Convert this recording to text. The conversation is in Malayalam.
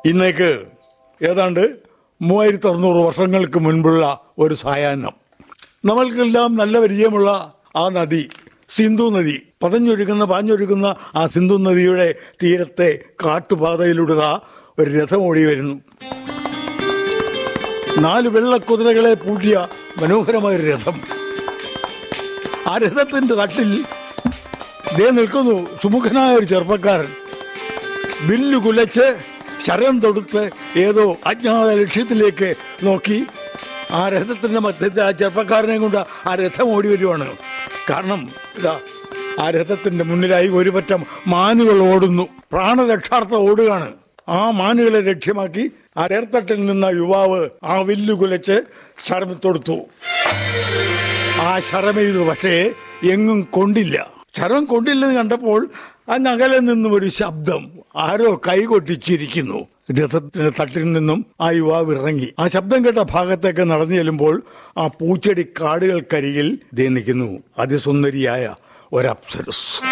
ഇന്നേക്ക് ഏതാണ്ട് മൂവായിരത്തി അറുന്നൂറ് വർഷങ്ങൾക്ക് മുൻപുള്ള ഒരു സായാഹ്നം നമ്മൾക്കെല്ലാം നല്ല പരിചയമുള്ള ആ നദി സിന്ധു നദി പതഞ്ഞൊഴുകുന്ന പാഞ്ഞൊഴുകുന്ന ആ സിന്ധു നദിയുടെ തീരത്തെ കാട്ടുപാതയിലൂടെ ദാ ഒരു രഥം ഓടി വരുന്നു നാല് വെള്ളക്കുതിരകളെ പൂട്ടിയ മനോഹരമായ ഒരു രഥം ആ രഥത്തിന്റെ തട്ടിൽ ദേ നിൽക്കുന്നു സുമുഖനായ ഒരു ചെറുപ്പക്കാരൻ ബില്ല് കുലച്ച് ശരം തൊടുത്ത് ഏതോ അജ്ഞാത ലക്ഷ്യത്തിലേക്ക് നോക്കി ആ രഥത്തിന്റെ മധ്യത്തിൽ ആ ചെറുപ്പക്കാരനെ കൊണ്ട് ആ രഥം ഓടി വരുവാണ് കാരണം ഇതാ ആ രഥത്തിന്റെ മുന്നിലായി ഒരു പറ്റം മാനുകൾ ഓടുന്നു പ്രാണരക്ഷാർത്ഥം ഓടുകയാണ് ആ മാനുകളെ ലക്ഷ്യമാക്കി ആ രേർത്തട്ടിൽ നിന്ന യുവാവ് ആ വില്ല് കുലച്ച് ശരം തൊടുത്തു ആ ശരമെയ്തു പക്ഷേ എങ്ങും കൊണ്ടില്ല ശരം കൊണ്ടില്ലെന്ന് കണ്ടപ്പോൾ അന്നകലെ നിന്നും ഒരു ശബ്ദം ആരോ കൈകൊട്ടിച്ചിരിക്കുന്നു രഥത്തിന്റെ തട്ടിൽ നിന്നും ആ യുവാവ് ഇറങ്ങി ആ ശബ്ദം കേട്ട ഭാഗത്തേക്ക് നടന്നു ചെല്ലുമ്പോൾ ആ പൂച്ചെടി കാടുകൾക്കരികിൽ ദേ നിൽക്കുന്നു അതിസുന്ദരിയായ ഒരപ്സരസ്